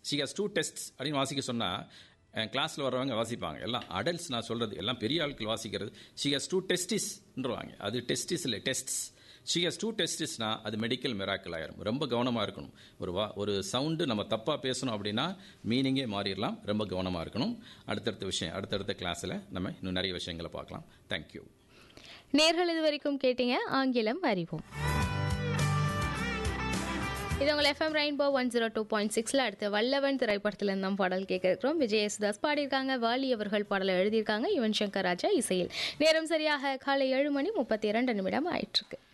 she has two tests அப்படின்னு வாசிக்க சொன்னால் கிளாஸில் வர்றவங்க வாசிப்பாங்க எல்லாம் அடல்ட்ஸ் நான் சொல்கிறது எல்லாம் பெரிய ஆட்கள் வாசிக்கிறது ஷி ஹஸ் டூ டெஸ்டிஸ்ன்றவாங்க அது டெஸ்டிஸ் இல்லை டெஸ்ட்ஸ் ஷி ஹஸ் டூ டெஸ்டிஸ்னா அது மெடிக்கல் மிராக்கிள் ஆயிரும் ரொம்ப கவனமாக இருக்கணும் ஒரு வா ஒரு சவுண்டு நம்ம தப்பாக பேசணும் அப்படின்னா மீனிங்கே மாறிடலாம் ரொம்ப கவனமாக இருக்கணும் அடுத்தடுத்த விஷயம் அடுத்தடுத்த கிளாஸில் நம்ம இன்னும் நிறைய விஷயங்களை பார்க்கலாம் தேங்க்யூ நேர்கள் இது வரைக்கும் கேட்டீங்க ஆங்கிலம் அறிவோம் இது உங்கள் FM rainbow one zero two point சிக்ஸில் அடுத்த வல்லவன் திரைப்படத்தில் இருந்தால் பாடல் கேட்க இருக்கிறோம் விஜய் யேசுதாஸ் பாடியிருக்காங்க வாலி அவர்கள் பாடலை எழுதியிருக்காங்க யுவன் சங்கர் ராஜா இசையில் நேரம் சரியாக காலை ஏழு மணி முப்பத்தி இரண்டு நிமிடம் ஆயிட்டிருக்கு